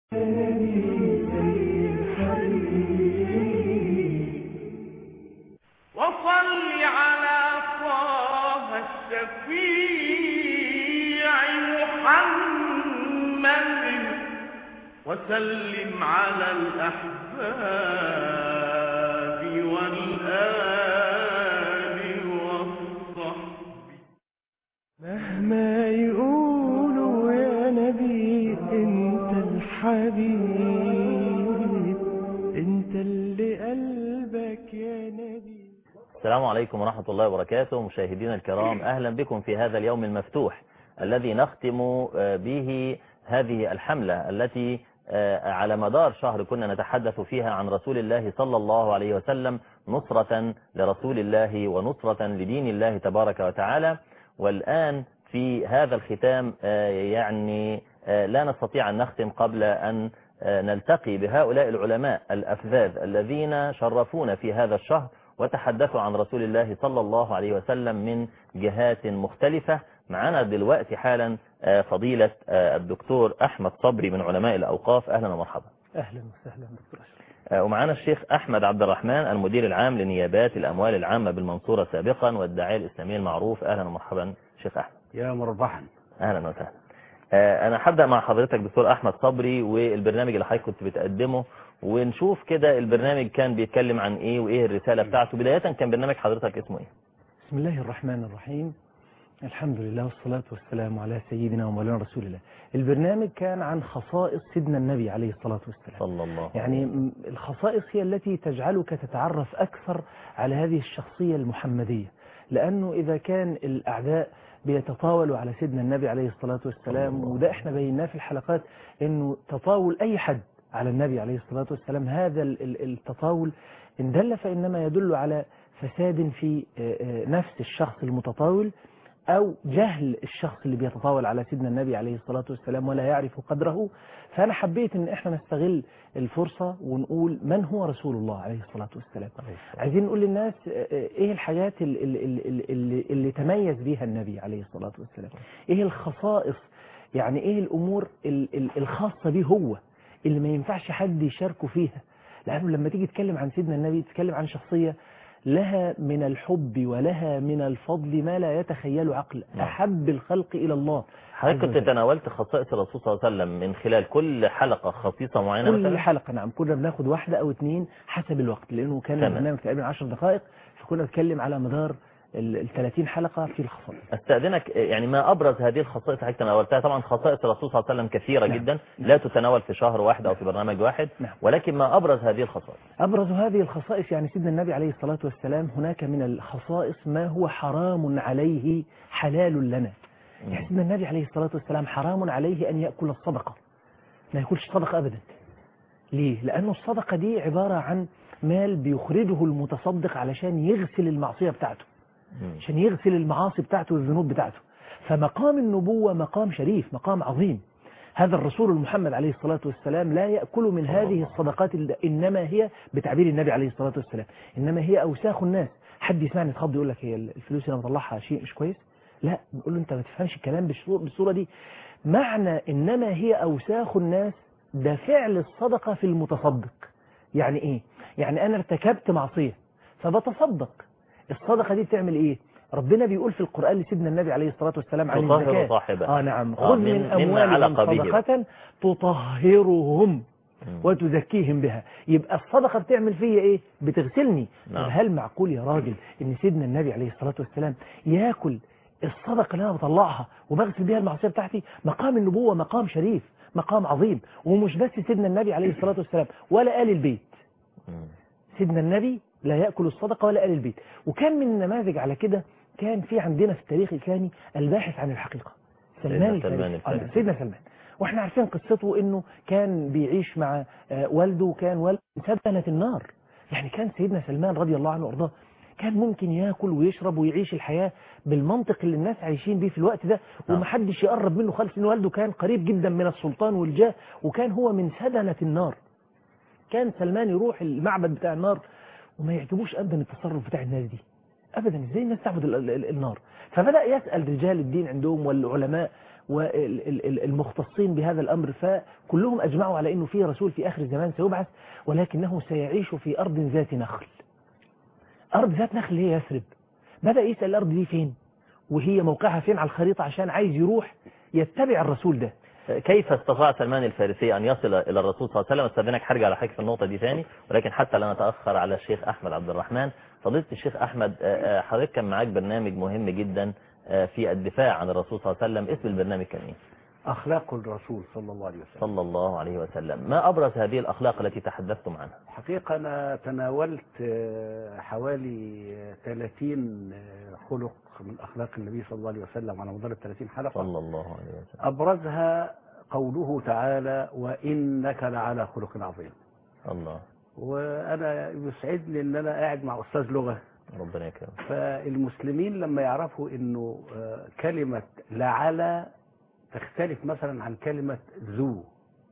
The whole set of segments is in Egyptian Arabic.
وصل على طه الشفيع محمد وسلم على الأحباب والآل والصحب مهما يقولوا يا نبي انت الحبيب انت اللي قلبك يا نبي السلام عليكم ورحمة الله وبركاته مشاهدينا الكرام أهلا بكم في هذا اليوم المفتوح الذي نختم آه، به هذه الحملة التي آه، على مدار شهر كنا نتحدث فيها عن رسول الله صلى الله عليه وسلم نصرة لرسول الله ونصرة لدين الله تبارك وتعالى والآن في هذا الختام آه، يعني آه، لا نستطيع أن نختم قبل أن آه، نلتقي بهؤلاء العلماء الأفذاذ الذين شرفونا في هذا الشهر وتحدثوا عن رسول الله صلى الله عليه وسلم من جهات مختلفة معنا دلوقتي حالا آه، فضيلة آه، الدكتور أحمد صبري من علماء الأوقاف أهلا ومرحبا اهلا وسهلا دكتور اشرف آه، ومعنا الشيخ أحمد عبد الرحمن المدير العام لنيابات الأموال العامة بالمنصورة سابقا والداعية الإسلامي المعروف أهلا ومرحبا شيخ أحمد يا مربحا أهلا وسهلا آه، أنا هبدأ مع حضرتك دكتور أحمد صبري والبرنامج اللي حضرتك كنت بتقدمه ونشوف كده البرنامج كان بيتكلم عن إيه وإيه الرسالة بتاعته بداية كان برنامج حضرتك اسمه إيه بسم الله الرحمن الرحيم الحمد لله والصلاة والسلام على سيدنا ومولانا رسول الله البرنامج كان عن خصائص سيدنا النبي عليه الصلاة والسلام صلى الله يعني م- الخصائص هي التي تجعلك تتعرف أكثر على هذه الشخصية المحمدية لأنه إذا كان الأعداء بيتطاولوا على سيدنا النبي عليه الصلاة والسلام وده احنا بيناه في الحلقات انه تطاول اي حد على النبي عليه الصلاة والسلام هذا ال- ال- التطاول ان دل فإنما يدل على فساد في آه، آه، نفس الشخص المتطاول أو جهل الشخص اللي بيتطاول على سيدنا النبي عليه الصلاة والسلام ولا يعرف قدره فأنا حبيت أن احنا نستغل الفرصة ونقول من هو رسول الله عليه الصلاة والسلام عايزين نقول للناس آه، آه، ايه الحاجات اللي, اللي, اللي, اللي تميز بيها النبي عليه الصلاة والسلام ايه الخصائص يعني ايه الامور ال- ال- الخاصة به هو اللي ما ينفعش حد يشاركه فيها لانه لما تيجي تتكلم عن سيدنا النبي تتكلم عن شخصية لها من الحب ولها من الفضل ما لا يتخيل عقل نعم. احب الخلق الى الله حضرتك عز كنت وجل. تناولت خصائص الرسول صلى الله عليه وسلم من خلال كل حلقة خصيصة معينة كل مثلا حلقة نعم كنا بناخد واحدة أو اتنين حسب الوقت لأنه كان تمام. البرنامج تقريبا 10 دقائق فكنا نتكلم على مدار ال 30 حلقة في الخصائص استأذنك يعني ما أبرز هذه الخصائص اللي حضرتك تناولتها طبعا خصائص الرسول صلى الله عليه وسلم كثيرة نعم. جدا لا تتناول في شهر واحد أو في برنامج واحد نعم. ولكن ما أبرز هذه الخصائص أبرز هذه الخصائص يعني سيدنا النبي عليه الصلاة والسلام هناك من الخصائص ما هو حرام عليه حلال لنا يعني سيدنا النبي عليه الصلاة والسلام حرام عليه أن يأكل الصدقة ما يأكلش صدقة أبدا ليه؟ لأنه الصدقة دي عبارة عن مال بيخرجه المتصدق علشان يغسل المعصية بتاعته مم. عشان يغسل المعاصي بتاعته والذنوب بتاعته فمقام النبوة مقام شريف مقام عظيم هذا الرسول محمد عليه الصلاة والسلام لا يأكل من هذه الصدقات ال- إنما هي بتعبير النبي عليه الصلاة والسلام إنما هي أوساخ الناس حد يسمعني يتخض يقول لك هي الفلوس اللي أنا بطلعها شيء مش كويس لا نقول له أنت ما تفهمش الكلام بالصورة, بالصورة دي معنى إنما هي أوساخ الناس ده فعل الصدقة في المتصدق يعني إيه يعني أنا ارتكبت معصية فبتصدق الصدقة دي بتعمل إيه ربنا بيقول في القرآن لسيدنا النبي عليه الصلاة والسلام عن تطهر الزكاة صاحبها. آه نعم آه، خذ من- من مما أموالهم علق به. صدقة تطهرهم مم. وتزكيهم بها يبقى الصدقة بتعمل فيا ايه بتغسلني نعم. طب هل معقول يا راجل ان سيدنا النبي عليه الصلاة والسلام ياكل الصدقة اللي انا بطلعها وبغسل بيها المعصية بتاعتي مقام النبوة مقام شريف مقام عظيم ومش بس سيدنا النبي عليه الصلاة والسلام ولا آل البيت مم. سيدنا النبي لا يأكل الصدقة ولا آل البيت وكان من النماذج على كده كان في عندنا في التاريخ الإسلامي الباحث عن الحقيقة سلمان سيدنا سلمان الفارسي. آه، الفارسي. سيدنا سلمان واحنا عارفين قصته انه كان بيعيش مع آه، والده وكان والده سبنة النار يعني كان سيدنا سلمان رضي الله عنه وارضاه كان ممكن ياكل ويشرب ويعيش الحياة بالمنطق اللي الناس عايشين بيه في الوقت ده نعم. ومحدش يقرب منه خالص ان والده كان قريب جدا من السلطان والجاه وكان هو من سدنة النار كان سلمان يروح المعبد بتاع النار وما يعجبوش ابدا التصرف بتاع الناس دي ابدا ازاي الناس تعبد ال- ال- النار فبدا يسال رجال الدين عندهم والعلماء والمختصين بهذا الأمر فكلهم أجمعوا على أنه في رسول في آخر الزمان سيبعث ولكنه سيعيش في أرض ذات نخل أرض ذات نخل هي يثرب بدأ يسأل الأرض دي فين وهي موقعها فين على الخريطة عشان عايز يروح يتبع الرسول ده كيف استطاع سلمان الفارسي أن يصل إلى الرسول صلى الله عليه وسلم استاذنك هرجع لحضرتك في النقطة دي ثاني ولكن حتى لا نتأخر على الشيخ أحمد عبد الرحمن فضيلة الشيخ أحمد آه، آه، حضرتك كان معاك برنامج مهم جدا آه، في الدفاع عن الرسول صلى الله عليه وسلم اسم البرنامج كان إيه؟ أخلاق الرسول صلى الله عليه وسلم صلى الله عليه وسلم ما أبرز هذه الأخلاق التي تحدثتم عنها حقيقة أنا تناولت آه، حوالي آه، 30 آه، خلق من أخلاق النبي صلى الله عليه وسلم على مدار ال 30 حلقة صلى الله عليه وسلم أبرزها قوله تعالى وإنك لعلى خلق عظيم الله وأنا يسعدني إن أنا قاعد مع أستاذ لغة ربنا يكرمك فالمسلمين لما يعرفوا إنه آه، كلمة لعلى تختلف مثلا عن كلمة ذو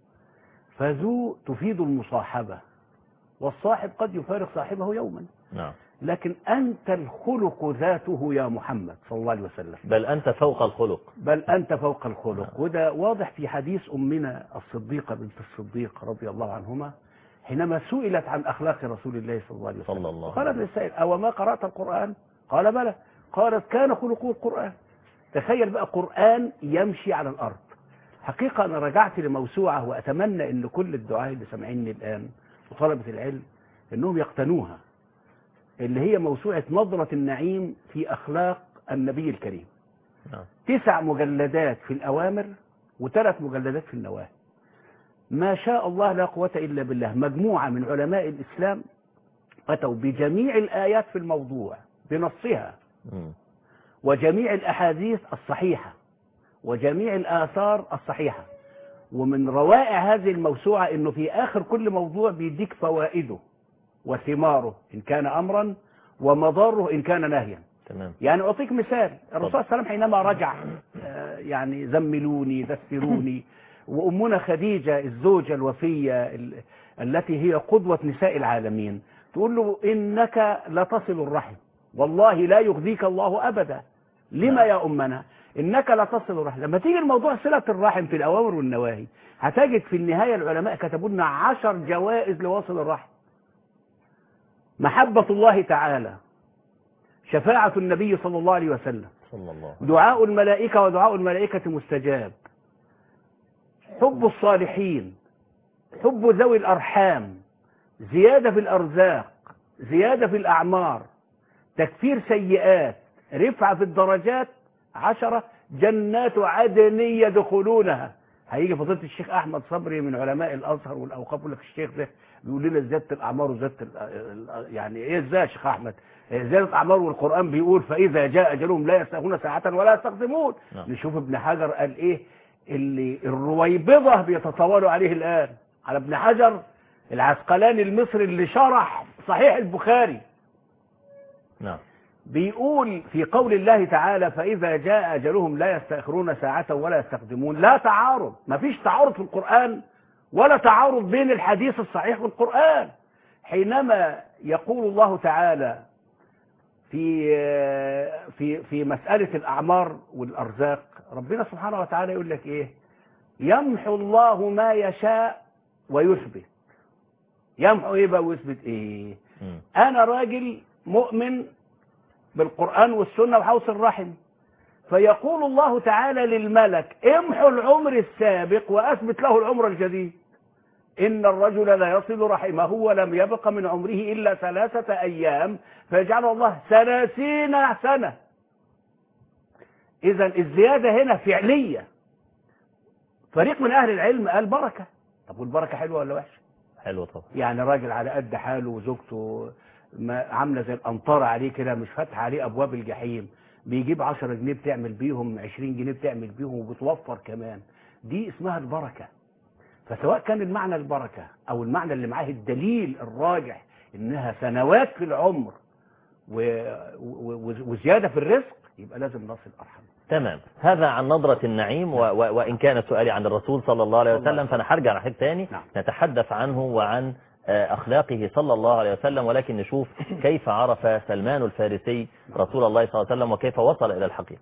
فذو تفيد المصاحبة والصاحب قد يفارق صاحبه يوما نعم لكن أنت الخلق ذاته يا محمد صلى الله عليه وسلم بل أنت فوق الخلق بل أنت فوق الخلق نعم. وده واضح في حديث أمنا الصديقة بنت الصديق رضي الله عنهما حينما سئلت عن أخلاق رسول الله صلى الله عليه وسلم صلى الله قالت عليه للسائل أو ما قرأت القرآن قال بلى قالت كان خلقه القرآن تخيل بقى قرآن يمشي على الأرض حقيقة أنا رجعت لموسوعة وأتمنى أن كل الدعاة اللي سامعيني الآن وطلبة العلم أنهم يقتنوها اللي هي موسوعة نظرة النعيم في أخلاق النبي الكريم نعم تسع مجلدات في الأوامر وثلاث مجلدات في النواهي ما شاء الله لا قوة إلا بالله مجموعة من علماء الإسلام أتوا بجميع الآيات في الموضوع بنصها مم. وجميع الأحاديث الصحيحة وجميع الآثار الصحيحة ومن روائع هذه الموسوعة أنه في آخر كل موضوع بيديك فوائده وثماره إن كان أمرا ومضاره إن كان نهيا تمام يعني أعطيك مثال الرسول صلى الله عليه وسلم حينما رجع آه، يعني زملوني دثروني وأمنا خديجة الزوجة الوفية ال- التي هي قدوة نساء العالمين تقول له إنك لتصل الرحم والله لا يخزيك الله أبدا لما نعم. يا أمنا إنك لتصل الرحم لما تيجي الموضوع صلة الرحم في الأوامر والنواهي هتجد في النهاية العلماء كتبوا لنا عشر جوائز لواصل الرحم محبة الله تعالى شفاعة النبي صلى الله عليه وسلم صلى الله عليه دعاء الملائكة ودعاء الملائكة مستجاب حب الصالحين حب ذوي الأرحام زيادة في الأرزاق زيادة في الأعمار تكفير سيئات رفعة في الدرجات عشرة جنات عدن يدخلونها هيجي فضيلة الشيخ أحمد صبري من علماء الأزهر والأوقاف يقول لك الشيخ ده بيقول لنا زيادة الأعمار وزيادة ال- ال- يعني إيه إزاي يا شيخ أحمد؟ زيادة الأعمار والقرآن بيقول فإذا جاء أجلهم لا يستأخرون ساعة ولا يستقدمون نعم. نشوف ابن حجر قال إيه اللي الرويبضة بيتطاولوا عليه الآن على ابن حجر العسقلاني المصري اللي شرح صحيح البخاري نعم بيقول في قول الله تعالى فإذا جاء أجلهم لا يستأخرون ساعة ولا يستقدمون لا تعارض ما فيش تعارض في القرآن ولا تعارض بين الحديث الصحيح والقرآن حينما يقول الله تعالى في في في مسألة الأعمار والأرزاق ربنا سبحانه وتعالى يقول لك إيه يمحو الله ما يشاء ويثبت يمحو إيه بقى ويثبت إيه مم. انا راجل مؤمن بالقرآن والسنة وحوص الرحم فيقول الله تعالى للملك امحو العمر السابق واثبت له العمر الجديد ان الرجل لا يصل رحمه ولم يبق من عمره الا ثلاثة ايام فيجعل الله ثلاثين سنة اذا الزيادة هنا فعلية فريق من اهل العلم قال بركة طب والبركة حلوة ولا وحشة حلو طبعا يعني راجل على قد حاله وزوجته ما عامله زي القنطره عليه كده مش فاتحه عليه ابواب الجحيم بيجيب 10 جنيه بتعمل بيهم 20 جنيه بتعمل بيهم وبتوفر كمان دي اسمها البركه فسواء كان المعنى البركه او المعنى اللي معاه الدليل الراجح انها سنوات في العمر و... و... وزياده في الرزق يبقى لازم نصل ارحم تمام هذا عن نظرة النعيم و... و... وإن كان سؤالي عن الرسول صلى الله عليه صلى الله وسلم عليه فأنا هرجع ناحية تاني نعم. نتحدث عنه وعن آه، أخلاقه صلى الله عليه وسلم ولكن نشوف كيف عرف سلمان الفارسي رسول الله صلى الله عليه وسلم وكيف وصل إلى الحقيقة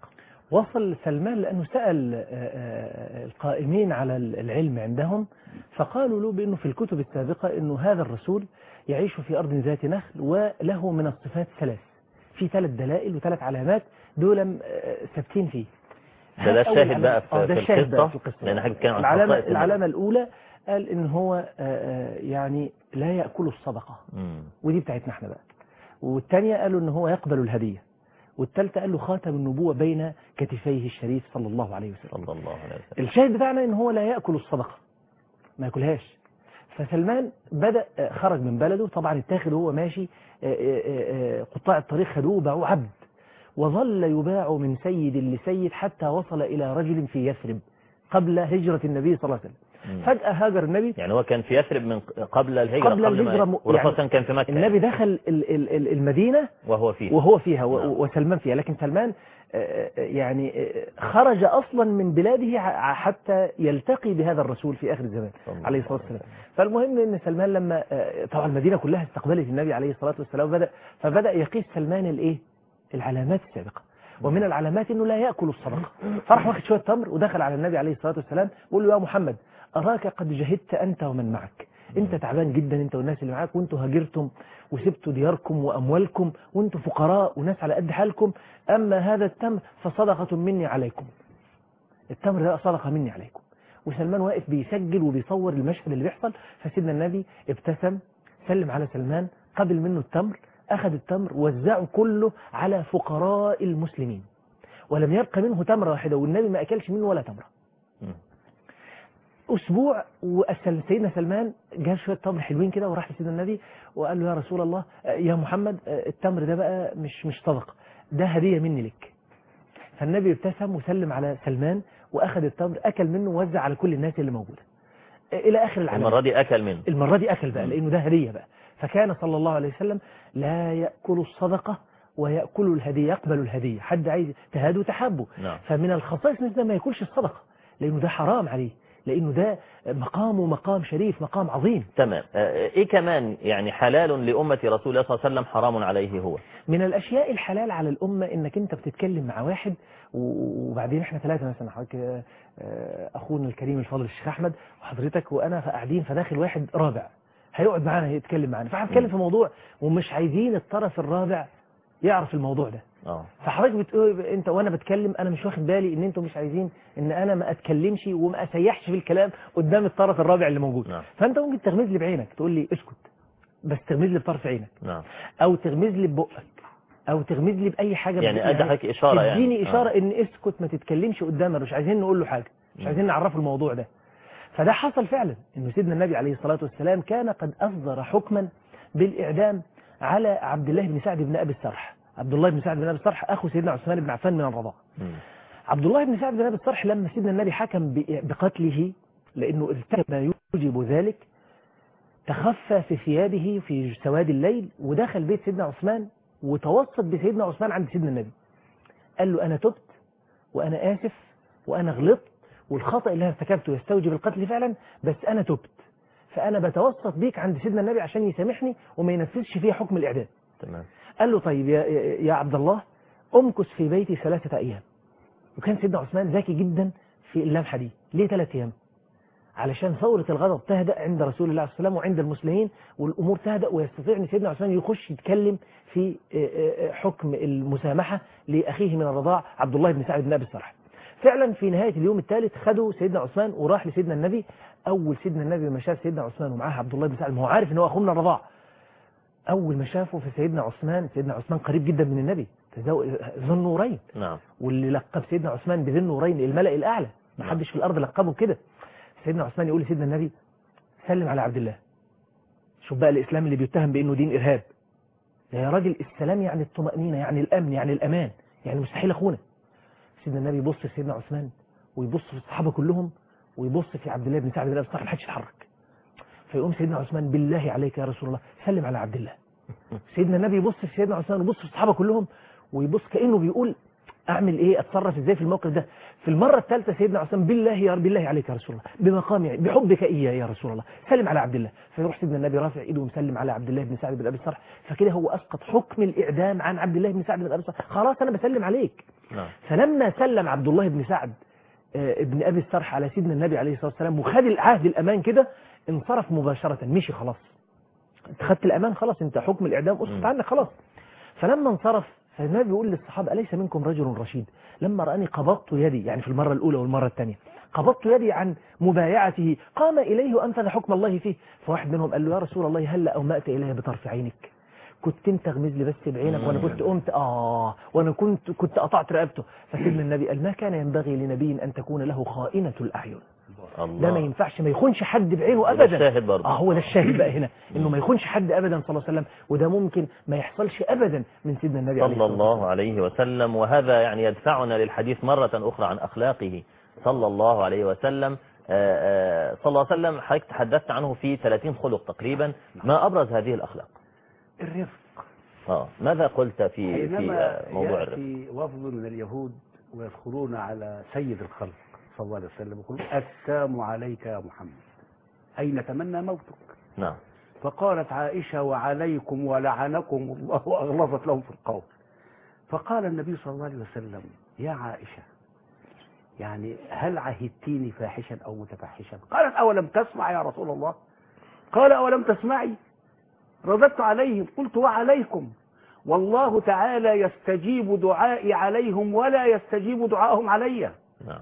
وصل سلمان لأنه سأل آه، آه، القائمين على العلم عندهم فقالوا له بأنه في الكتب السابقة أنه هذا الرسول يعيش في أرض ذات نخل وله من الصفات ثلاث في ثلاث دلائل وثلاث علامات دول آه، ثابتين فيه ده ده أول الشاهد بقى علامة- آه، في, ده في الشاهد بقى القصة في القصة لأن حضرتك بتتكلم عن العلامة, خصائص النبي. العلامة الأولى قال إن هو آه، آه، يعني لا يأكل الصدقة مم. ودي بتاعتنا احنا بقى والثانية قالوا ان هو يقبل الهدية والثالثة قال له خاتم النبوة بين كتفيه الشريف صلى الله عليه وسلم صلى الله عليه وسلم الشاهد بتاعنا ان هو لا يأكل الصدقة ما ياكلهاش فسلمان بدأ آه، خرج من بلده طبعا اتاخد وهو ماشي آه، آه، آه، قطاع الطريق خدوه باعوه عبد وظل يباع من سيد لسيد حتى وصل إلى رجل في يثرب قبل هجرة النبي صلى الله عليه وسلم مم. فجأة هاجر النبي يعني هو كان في يثرب من قبل الهجرة قبل ما- الهجرة م- والرسول يعني صلى الله عليه وسلم كان في مكة النبي دخل ال- ال- ال- المدينة وهو فيه وهو فيها و- نعم. وسلمان فيها لكن سلمان آه، آه، يعني آه، خرج أصلا من بلاده ع- حتى يلتقي بهذا الرسول في آخر الزمان صلى الله عليه الصلاة والسلام فالمهم أن سلمان لما آه، طبعا المدينة كلها استقبلت النبي عليه الصلاة والسلام بدأ فبدأ يقيس سلمان الإيه العلامات السابقة ومن العلامات انه لا ياكل الصدقه فراح واخد شويه تمر ودخل على النبي عليه الصلاه والسلام وقال له يا محمد اراك قد جهدت انت ومن معك انت تعبان جدا انت والناس اللي معاك وانتوا هاجرتم وسبتوا دياركم واموالكم وانتوا فقراء وناس على قد حالكم اما هذا التمر فصدقه مني عليكم التمر ده صدقه مني عليكم وسلمان واقف بيسجل وبيصور المشهد اللي بيحصل فسيدنا النبي ابتسم سلم على سلمان قبل منه التمر أخذ التمر وزعه كله على فقراء المسلمين ولم يبقى منه تمرة واحدة والنبي ما أكلش منه ولا تمرة مم. أسبوع وأسل سيدنا سلمان جاب شوية تمر حلوين كده وراح لسيدنا النبي وقال له يا رسول الله آه، يا محمد آه، التمر ده بقى مش مش صدقة ده هدية مني لك فالنبي ابتسم وسلم على سلمان وأخذ التمر أكل منه ووزع على كل الناس اللي موجودة آه، إلى آخر العلامات المرة دي أكل منه المرة دي أكل بقى مم. لأنه ده هدية بقى فكان صلى الله عليه وسلم لا يأكل الصدقة ويأكل الهدية يقبل الهدية حد عايز تهادوا تحبوا نعم فمن الخصائص مثل ما ياكلش الصدقة لأنه ده حرام عليه لأنه ده مقامه مقام شريف مقام عظيم تمام آه، إيه كمان يعني حلال لأمة رسول الله صلى الله عليه وسلم حرام عليه هو من الأشياء الحلال على الأمة إنك أنت بتتكلم مع واحد و- وبعدين إحنا ثلاثة مثلا حضرتك آه، آه، أخونا الكريم الفاضل الشيخ أحمد وحضرتك وأنا فقاعدين فداخل واحد رابع هيقعد معانا يتكلم معانا فهنتكلم مم. في موضوع ومش عايزين الطرف الرابع يعرف الموضوع ده اه فحضرتك بتقول انت وانا بتكلم انا مش واخد بالي ان انتوا مش عايزين ان انا ما اتكلمش وما اسيحش في الكلام قدام الطرف الرابع اللي موجود نعم فانت ممكن تغمز لي بعينك تقول لي اسكت بس تغمز لي بطرف عينك نعم او تغمز لي ببقك او تغمز لي باي حاجه يعني بت- أدي حضرتك إشارة يعني تديني آه. اشاره ان اسكت ما تتكلمش قدامنا مش عايزين نقول له حاجه مش مم. عايزين نعرفه الموضوع ده فده حصل فعلا انه سيدنا النبي عليه الصلاه والسلام كان قد اصدر حكما بالاعدام على عبد الله بن سعد بن ابي السرح عبد الله بن سعد بن ابي السرح اخو سيدنا عثمان بن عفان من الرضاعه مم. عبد الله بن سعد بن ابي السرح لما سيدنا النبي حكم ب- بقتله لانه ارتكب ما يوجب ذلك تخفى في ثيابه في سواد الليل ودخل بيت سيدنا عثمان وتوسط بسيدنا عثمان عند سيدنا النبي قال له انا تبت وانا اسف وانا غلطت والخطا اللي انا ارتكبته يستوجب القتل فعلا بس انا تبت فانا بتوسط بيك عند سيدنا النبي عشان يسامحني وما ينفذش فيه حكم الاعدام تمام قال له طيب يا, يا يا عبد الله امكث في بيتي ثلاثة أيام وكان سيدنا عثمان ذكي جدا في اللمحة دي ليه ثلاثة أيام علشان ثورة الغضب تهدأ عند رسول الله صلى الله عليه وسلم وعند المسلمين والأمور تهدأ ويستطيع أن سيدنا عثمان يخش يتكلم في آه، آه، حكم المسامحة لأخيه من الرضاع عبد الله بن سعد بن أبي السرح فعلا في نهاية اليوم الثالث خدوا سيدنا عثمان وراح لسيدنا النبي أول سيدنا النبي ما شاف سيدنا عثمان ومعاه عبد الله بن سعد ما هو عارف أن هو أخوه من الرضاع أول ما شافه في سيدنا عثمان سيدنا عثمان قريب جدا من النبي تزو- ذو النورين نعم واللي لقب سيدنا عثمان بذي النورين الملأ الأعلى ما نعم. حدش في الأرض لقبه كده سيدنا عثمان يقول لسيدنا النبي سلم على عبد الله شوف بقى الإسلام اللي بيتهم بأنه دين إرهاب يا راجل السلام يعني الطمأنينة يعني الأمن يعني الأمان يعني مستحيل أخونا سيدنا النبي يبص في سيدنا عثمان ويبص في الصحابة كلهم ويبص في عبد الله بن سعد بن أبي الصالح محدش يتحرك فيقوم سيدنا عثمان بالله عليك يا رسول الله سلم على عبد الله سيدنا النبي يبص في سيدنا عثمان ويبص في الصحابة كلهم ويبص كأنه بيقول اعمل ايه اتصرف ازاي في الموقف ده في المرة الثالثة سيدنا عثمان بالله يا بالله عليك يا رسول الله بمقامي بحبك إياه يا رسول الله سلم على عبد الله فيروح سيدنا النبي رافع ايده ومسلم على عبد الله بن سعد بن أبي الصرح فكده هو أسقط حكم الإعدام عن عبد الله بن سعد بن أبي الصرح خلاص أنا بسلم عليك نعم فلما سلم عبد الله بن سعد آه، ابن أبي السرح على سيدنا النبي عليه الصلاة والسلام وخد العهد الأمان كده انصرف مباشرة مشي خلاص انت خدت الأمان خلاص انت حكم الإعدام أسقط مم. عنك خلاص فلما انصرف فالنبي بيقول للصحابة أليس منكم رجل رشيد لما رأني قبضت يدي يعني في المرة الأولى والمرة الثانية قبضت يدي عن مبايعته قام إليه وأنفذ حكم الله فيه فواحد منهم قال له يا رسول الله هل أومأت إلي بطرف عينك كنت انت غمز لي بس بعينك وانا كنت قمت اه وانا كنت كنت قطعت رقبته فسيدنا النبي قال ما كان ينبغي لنبي ان تكون له خائنة الاعين الله ده ما ينفعش ما يخونش حد بعينه وده ابدا الشاهد برضه. اه هو ده الشاهد بقى هنا انه ما يخونش حد ابدا صلى الله عليه وسلم وده ممكن ما يحصلش ابدا من سيدنا النبي عليه صلى الصلاه الله والسلام عليه وسلم وهذا يعني يدفعنا للحديث مرة أخرى عن أخلاقه صلى الله عليه وسلم آه، آه، صلى الله عليه وسلم حضرتك تحدثت عنه في 30 خلق تقريبا ما أبرز هذه الأخلاق الرفق آه ماذا قلت في في حينما آه، موضوع الرفق يأتي وفد من اليهود ويدخلون على سيد الخلق صلى الله عليه وسلم يقولون السلام عليك يا محمد أي نتمنى موتك نعم فقالت عائشة وعليكم ولعنكم الله وأغلظت لهم في القول فقال النبي صلى الله عليه وسلم يا عائشة يعني هل عهدتيني فاحشا أو متفحشا قالت أولم تسمع يا رسول الله قال أولم تسمعي رددت عليهم قلت وعليكم والله تعالى يستجيب دعائي عليهم ولا يستجيب دعائهم علي نعم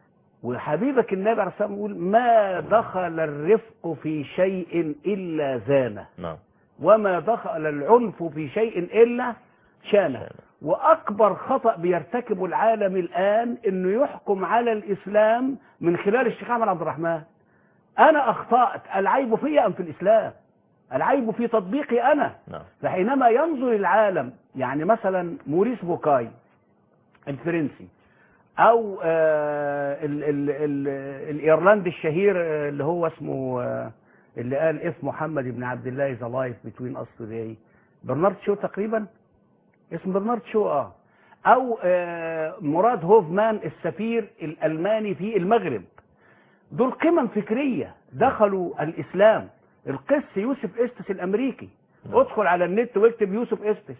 وحبيبك النبي عليه الصلاة والسلام يقول ما دخل الرفق في شيء إلا زانه نعم وما دخل العنف في شيء إلا شانه وأكبر خطأ بيرتكبه العالم الآن إنه يحكم على الإسلام من خلال الشيخ أحمد عبد الرحمن أنا أخطأت العيب في أم في الإسلام العيب في تطبيقي أنا نعم فحينما ينظر العالم يعني مثلا موريس بوكاي الفرنسي او آه ال ال ال الايرلندي الشهير آه، اللي هو اسمه آه اللي قال اف محمد بن عبد الله ذا لايف بتوين اس توداي برنارد شو تقريبا اسم برنارد شو اه او آه مراد هوفمان السفير الالماني في المغرب دول قمم فكريه دخلوا الاسلام القس يوسف استس الامريكي ادخل على النت واكتب يوسف استس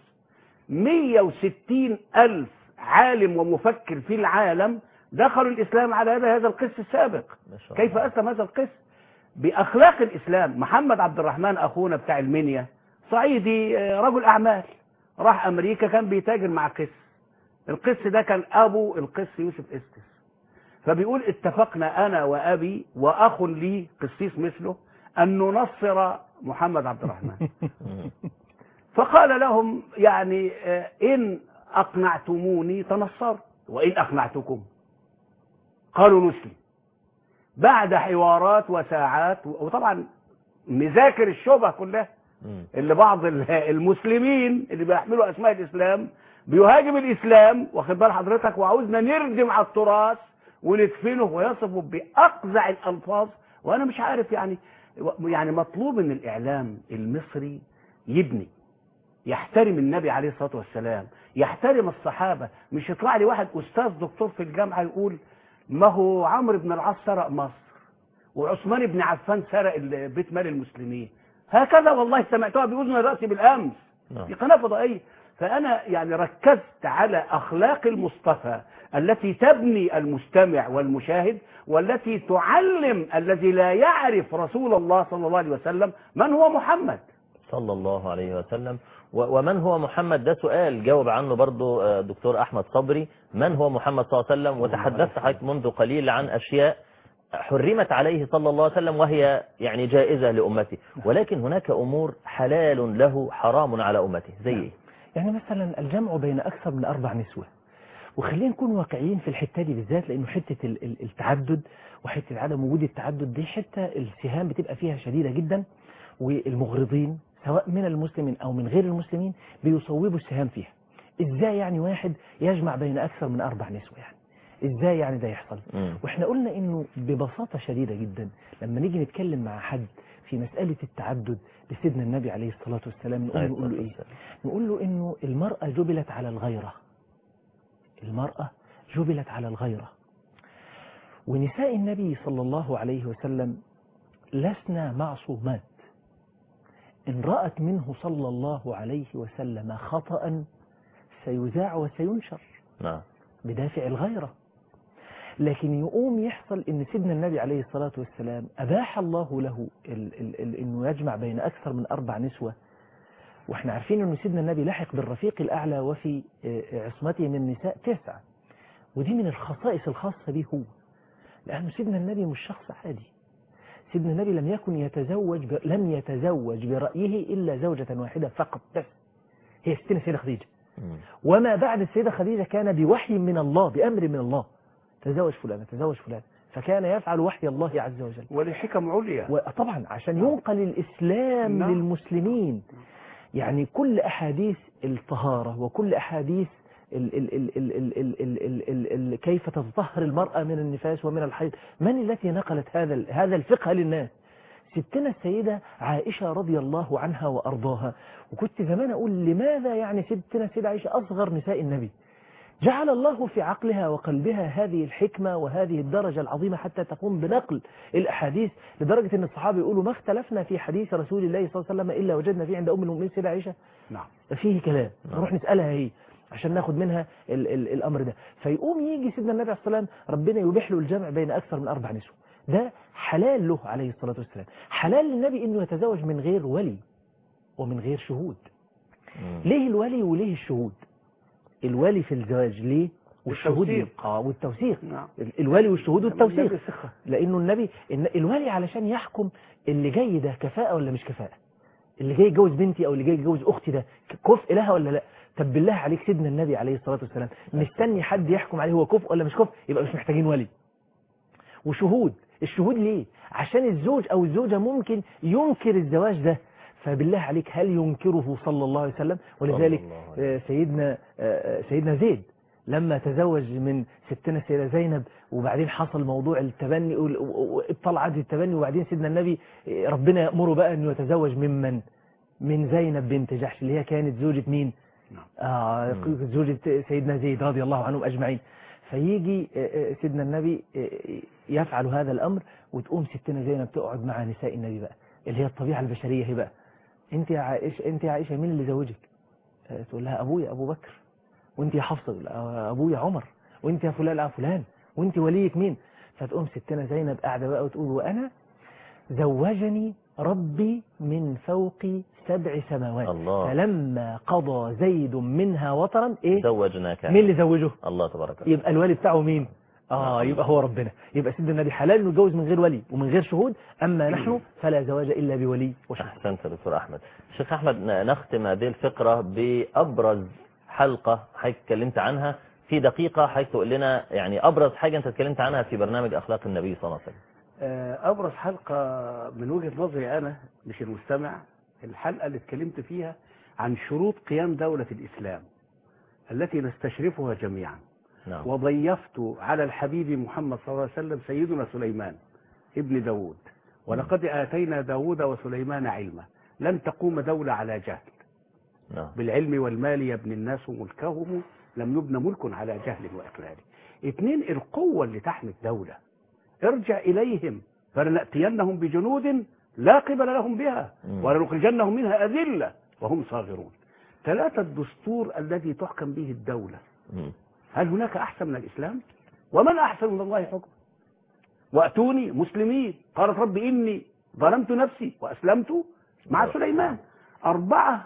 160 ألف عالم ومفكر في العالم دخلوا الإسلام على هذا هذا القس السابق ما شاء كيف الله. أسلم هذا القس بأخلاق الإسلام محمد عبد الرحمن أخونا بتاع المنيا صعيدي آه، رجل أعمال راح أمريكا كان بيتاجر مع قس القس ده كان أبو القس يوسف استس فبيقول اتفقنا أنا وأبي وأخ لي قسيس مثله أن ننصر محمد عبد الرحمن مم. فقال لهم يعني آه، إن أقنعتموني تنصرت وإن أقنعتكم قالوا نسلم بعد حوارات وساعات وطبعا مذاكر الشبهة كلها مم. اللي بعض ال- المسلمين اللي بيحملوا أسماء الإسلام بيهاجم الإسلام واخد بال حضرتك وعاوزنا نردم على التراث وندفنه ويصفه بأقزع الألفاظ وأنا مش عارف يعني يعني مطلوب من الإعلام المصري يبني يحترم النبي عليه الصلاة والسلام يحترم الصحابة مش يطلع لي واحد أستاذ دكتور في الجامعة يقول ما هو عمرو بن العاص سرق مصر وعثمان بن عفان سرق ال- بيت مال المسلمين هكذا والله سمعتها بأذن رأسي بالأمس نعم. في قناة فضائية فأنا يعني ركزت على أخلاق المصطفى التي تبني المستمع والمشاهد والتي تعلم الذي لا يعرف رسول الله صلى الله عليه وسلم من هو محمد صلى الله عليه وسلم و- ومن هو محمد ده سؤال جاوب عنه برضو آه، دكتور أحمد صبري من هو محمد صلى الله عليه وسلم وتحدثت حضرتك منذ قليل عن أشياء حرمت عليه صلى الله عليه وسلم وهي يعني جائزة لأمته ولكن هناك أمور حلال له حرام على أمته زي إيه؟ يعني مثلا الجمع بين أكثر من أربع نسوة وخلينا نكون واقعيين في الحتة دي بالذات لأنه حتة ال- ال- التعدد وحتة عدم وجود التعدد دي حتة السهام بتبقى فيها شديدة جدا والمغرضين سواء من المسلمين أو من غير المسلمين بيصوبوا السهام فيها إزاي يعني واحد يجمع بين أكثر من أربع نسوة يعني إزاي يعني ده يحصل مم. واحنا قلنا انه ببساطة شديدة جدا لما نيجي نتكلم مع حد في مسألة التعدد لسيدنا النبي عليه الصلاة والسلام نقول له, نقول له ايه نقول له انه المرأة جبلت على الغيرة المرأة جبلت على الغيرة ونساء النبي صلى الله عليه وسلم لسنا معصومات إن رأت منه صلى الله عليه وسلم خطأ سيذاع وسينشر نعم بدافع الغيرة لكن يقوم يحصل ان سيدنا النبي عليه الصلاة والسلام أباح الله له ال ال ال انه يجمع بين أكثر من أربع نسوة واحنا عارفين ان سيدنا النبي لحق بالرفيق الأعلى وفي آه، عصمته من النساء تسعة ودي من الخصائص الخاصة به هو لأن سيدنا النبي مش شخص عادي سيدنا النبي لم يكن يتزوج ب... لم يتزوج برأيه إلا زوجة واحدة فقط بس هي ستنا سيدة خديجة مم. وما بعد السيدة خديجة كان بوحي من الله بأمر من الله تزوج فلان تزوج فلان فكان يفعل وحي الله عز وجل ولحكم عليا وطبعا عشان ينقل الإسلام نعم. للمسلمين يعني كل أحاديث الطهارة وكل أحاديث ال ال ال ال ال ال ال ال ال ال كيف تتطهر المرأة من النفاس ومن الحيض من التي نقلت هذا ال- هذا الفقه للناس ستنا السيدة عائشة رضي الله عنها وأرضاها وكنت زمان أقول لماذا يعني ستنا السيدة عائشة أصغر نساء النبي جعل الله في عقلها وقلبها هذه الحكمة وهذه الدرجة العظيمة حتى تقوم بنقل الأحاديث لدرجة أن الصحابة يقولوا ما اختلفنا في حديث رسول الله صلى الله عليه وسلم إلا وجدنا فيه عند أم المؤمنين سيدة عائشة نعم فيه كلام نعم. نروح نسألها هي عشان ناخد منها ال ال الأمر ده فيقوم يجي سيدنا النبي عليه الصلاة والسلام ربنا يبيح له الجمع بين أكثر من أربع نسوة ده حلال له عليه الصلاة والسلام حلال للنبي أنه يتزوج من غير ولي ومن غير شهود مم. ليه الولي وليه الشهود الولي في الزواج ليه والشهود ليه؟ والتوثيق. اه والتوثيق نعم ال- الولي والشهود والتوثيق النبي ثقة. لانه النبي إن الولي علشان يحكم اللي جاي ده كفاءة ولا مش كفاءة اللي جاي يتجوز بنتي او اللي جاي يتجوز اختي ده كفء لها ولا لا طب بالله عليك سيدنا النبي عليه الصلاة والسلام مستني حد يحكم عليه هو كفء ولا مش كفء يبقى مش محتاجين ولي وشهود الشهود ليه عشان الزوج او الزوجة ممكن ينكر الزواج ده فبالله عليك هل ينكره صلى الله عليه وسلم ولذلك صلى الله عليه آه، سيدنا آه، سيدنا زيد لما تزوج من ستنا السيدة زينب وبعدين حصل موضوع التبني وال- و- و- وابطل عهد التبني وبعدين سيدنا النبي آه، ربنا يأمره بقى انه يتزوج ممن من زينب بنت جحش اللي هي كانت زوجة مين نعم. آه مم. زوجة سيدنا زيد رضي الله عنهم أجمعين فيجي آه، آه، سيدنا النبي آه، يفعل هذا الأمر وتقوم ستنا زينب تقعد مع نساء النبي بقى اللي هي الطبيعة البشرية هي بقى انت يا عائشة انت يا عائشة مين اللي زوجك آه، تقول لها ابويا ابو بكر وانت يا حفصة تقول لها ابويا عمر وانت يا فلان لا فلان وانت وليك مين فتقوم ستنا زينب قاعدة بقى وتقول وانا زوجني ربي من فوق سبع سماوات الله فلما قضى زيد منها وطرا ايه زوجناك مين اللي زوجه الله تبارك وتعالى يبقى الولي بتاعه مين اه نعم. يبقى هو ربنا يبقى سيدنا النبي حلال انه يتجوز من غير ولي ومن غير شهود اما نحن فلا زواج الا بولي وشهود أحسنت يا دكتور أحمد شيخ أحمد ن- نختم هذه الفقرة بأبرز حلقة حضرتك اتكلمت عنها في دقيقة حضرتك تقول لنا يعني أبرز حاجة أنت اتكلمت عنها في برنامج أخلاق النبي صلى الله عليه وسلم آه، أبرز حلقة من وجهة نظري أنا مش المستمع الحلقة اللي اتكلمت فيها عن شروط قيام دولة الإسلام التي نستشرفها جميعا نعم وضيفت على الحبيب محمد صلى الله عليه وسلم سيدنا سليمان ابن داود ولقد آتينا داود وسليمان علما لن تقوم دولة على جهل نعم بالعلم والمال يبني الناس ملكهم لم يبنى ملك على جهل وإقلال اثنين القوة اللي تحمي الدولة ارجع إليهم فلنأتينهم بجنود لا قبل لهم بها مم. ولنخرجنهم منها أذلة وهم صاغرون ثلاثة الدستور الذي تحكم به الدولة مم. هل هناك أحسن من الإسلام ومن أحسن من الله حكما وأتوني مسلمين قالت رب إني ظلمت نفسي وأسلمت مع سليمان أربعة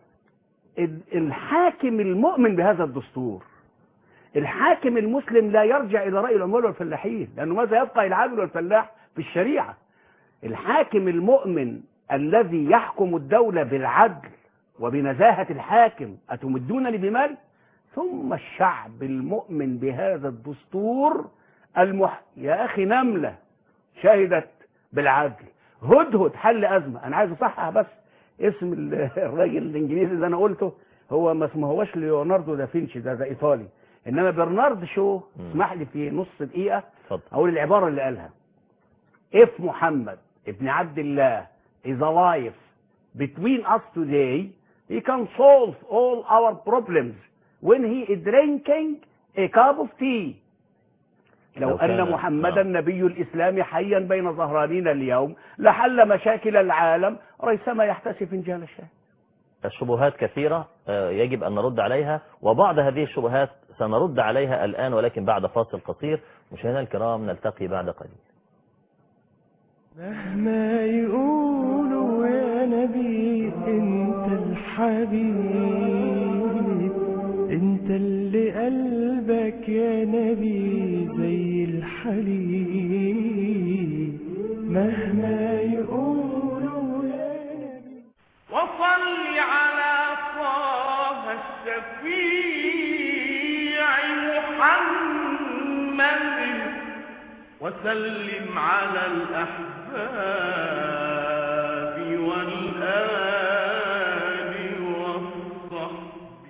ال- الحاكم المؤمن بهذا الدستور الحاكم المسلم لا يرجع إلى رأي العمال والفلاحين لأنه ماذا يبقى العامل والفلاح في الشريعة الحاكم المؤمن الذي يحكم الدولة بالعدل وبنزاهة الحاكم أتمدونني بمال ثم الشعب المؤمن بهذا الدستور المح... يا أخي نملة شهدت بالعدل هدهد حل أزمة أنا عايز أصحح بس اسم ال- الراجل الإنجليزي اللي أنا قلته هو ما اسمه هوش ليوناردو دافنشي ده ده إيطالي إنما برنارد شو مم. اسمح لي في نص دقيقة اتفضل أقول العبارة اللي قالها if محمد ابن عبد الله is alive between us today he can solve all our problems when he is drinking a cup of tea لو, لو كان- أن محمدا نعم. نبي الإسلام حيا بين ظهرانينا اليوم لحل مشاكل العالم ريثما يحتسي فنجان الشاي الشبهات كثيرة آه، يجب أن نرد عليها وبعض هذه الشبهات سنرد عليها الآن ولكن بعد فاصل قصير مشاهدينا الكرام نلتقي بعد قليل مهما يقولوا يا نبي انت الحبيب انت اللي قلبك يا نبي زي الحليب مهما يقولوا يا نبي وصل على طه الشفيع محمد وسلم على الأحباب والآل والصحب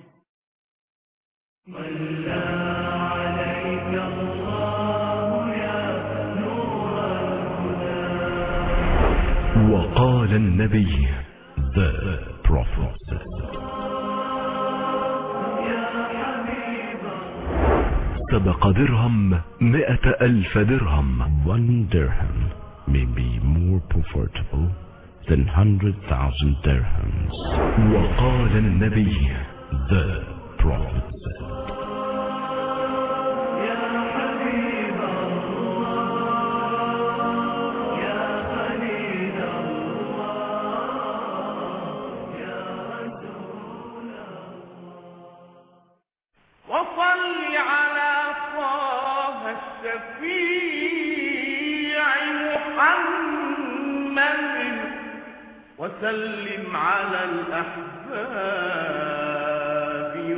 وقال النبي The Prophet said, سبق درهم مئة ألف درهم One dirham may be more profitable than hundred thousand dirhams وقال النبي The Prophet said, وصل على طه الشفيع محمد وسلم على الأحباب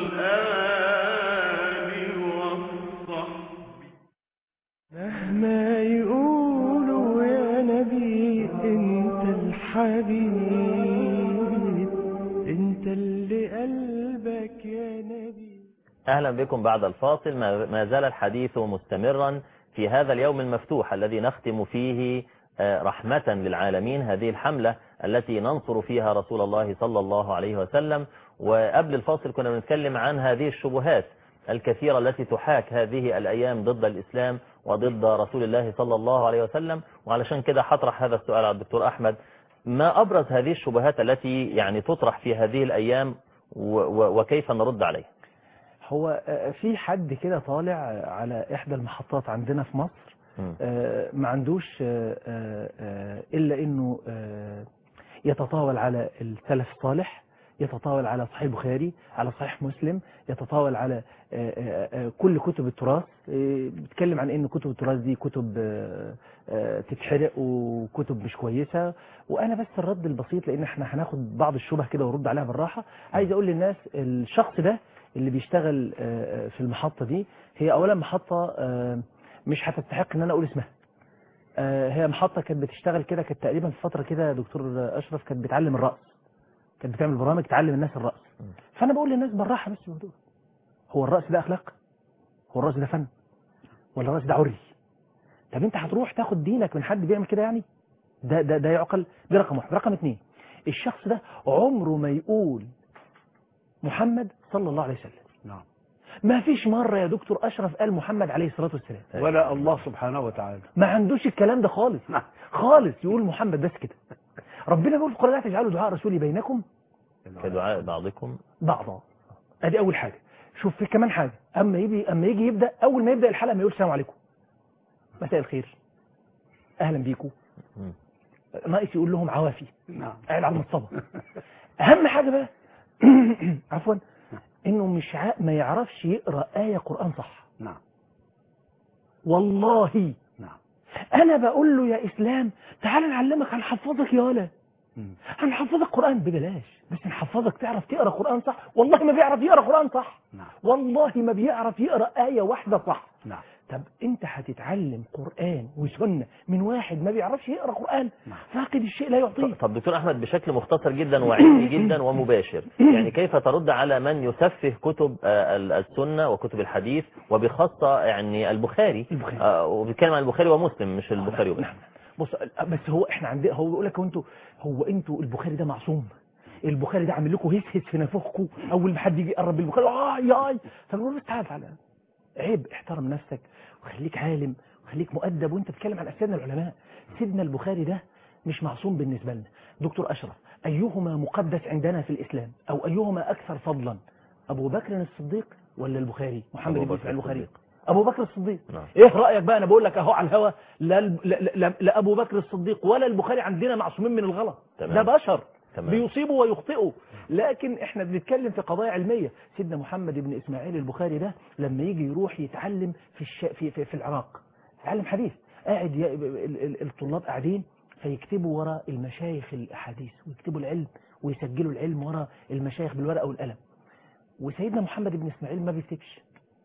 والآل والصحب مهما يقولوا يا نبي انت الحبيب انت اللي قلبك يا نبي أهلا بكم بعد الفاصل ما ما زال الحديث مستمرا في هذا اليوم المفتوح الذي نختم فيه آه، رحمة للعالمين هذه الحملة التي ننصر فيها رسول الله صلى الله عليه وسلم وقبل الفاصل كنا بنتكلم عن هذه الشبهات الكثيرة التي تحاك هذه الأيام ضد الإسلام وضد رسول الله صلى الله عليه وسلم وعلشان كده هطرح هذا السؤال على الدكتور أحمد ما أبرز هذه الشبهات التي يعني تطرح في هذه الأيام و- و- وكيف نرد عليها هو آه، في حد كده طالع على إحدى المحطات عندنا في مصر مم. آه، ما عندوش آه، آه، آه، إلا إنه آه، يتطاول على السلف الصالح يتطاول على صحيح البخاري على صحيح مسلم يتطاول على آه، آه، آه، كل كتب التراث آه، بيتكلم عن ان كتب التراث دي كتب آه، آه، تتحرق وكتب مش كويسة وانا بس الرد البسيط لان احنا هناخد بعض الشبه كده ونرد عليها بالراحة عايز اقول للناس الشخص ده اللي بيشتغل آه، آه، في المحطة دي هي اولا محطة آه، مش هتستحق ان انا اقول اسمها آه، هي محطة كانت بتشتغل كده كانت تقريبا في فترة كده دكتور أشرف كانت بتعلم الرقص كانت بتعمل برامج تعلم الناس الرقص فأنا بقول للناس بالراحة بس الموضوع هو الرقص ده أخلاق هو الرقص ده فن ولا الرقص ده عري طب أنت هتروح تاخد دينك من حد بيعمل كده يعني ده ده ده يعقل ده رقم واحد رقم اثنين الشخص ده عمره ما يقول محمد صلى الله عليه وسلم نعم ما فيش مرة يا دكتور أشرف قال محمد عليه الصلاة والسلام ولا الله سبحانه وتعالى ما عندوش الكلام ده خالص نعم. خالص يقول محمد بس كده ربنا بيقول في القرآن لا تجعلوا دعاء رسولي بينكم كدعاء بعضكم بعضا ادي اول حاجة شوف في كمان حاجة اما يجي اما يجي يبدا اول ما يبدا الحلقة ما يقول السلام عليكم مساء الخير اهلا بيكم مم. ناقص يقول لهم عوافي نعم قاعد على المصطبة اهم حاجة بقى عفوا انه مش ع... ما يعرفش يقرا آية قرآن صح نعم والله نعم انا بقول له يا اسلام تعال نعلمك هنحفظك يا ولا مم. هنحفظك قرآن ببلاش بس نحفظك تعرف تقرا قرآن صح والله ما بيعرف يقرا قرآن صح نعم والله ما بيعرف يقرا آية واحدة صح نعم طب انت هتتعلم قرآن وسنة من واحد ما بيعرفش يقرا قرآن نعم. فاقد الشيء لا يعطيه طب دكتور أحمد بشكل مختصر جدا وعلمي جدا ومباشر يعني كيف ترد على من يسفه كتب آه، ال- السنة وكتب الحديث وبخاصة يعني البخاري البخاري. آه، وبيتكلم عن البخاري ومسلم مش البخاري وبس نعم بص بس هو احنا عندنا هو بيقول لك هو انتوا هو انتوا البخاري ده معصوم البخاري ده عامل لكم هس هس في نافوخكم اول ما حد يجي يقرب بالبخاري اه ياي فبنقول له تعالى تعالى عيب احترم نفسك وخليك عالم وخليك مؤدب وانت بتتكلم عن اساتذه العلماء سيدنا البخاري ده مش معصوم بالنسبه لنا دكتور اشرف ايهما مقدس عندنا في الاسلام او ايهما اكثر فضلا ابو بكر الصديق ولا البخاري محمد أبو بن بكر اسماعيل البخاري الصديق. ابو بكر الصديق نعم. ايه رايك بقى انا بقول لك اهو على الهوا لا, لا, لا, لا ابو بكر الصديق ولا البخاري عندنا معصومين من الغلط تمام. ده بشر تمام. بيصيبوا ويخطئوا لكن احنا بنتكلم في قضايا علميه سيدنا محمد بن اسماعيل البخاري ده لما يجي يروح يتعلم في الش... في, في, في العراق يتعلم حديث قاعد ي... ال- ال- الطلاب قاعدين فيكتبوا ورا المشايخ الاحاديث ويكتبوا العلم ويسجلوا العلم ورا المشايخ بالورقه والقلم وسيدنا محمد بن اسماعيل ما بيكتبش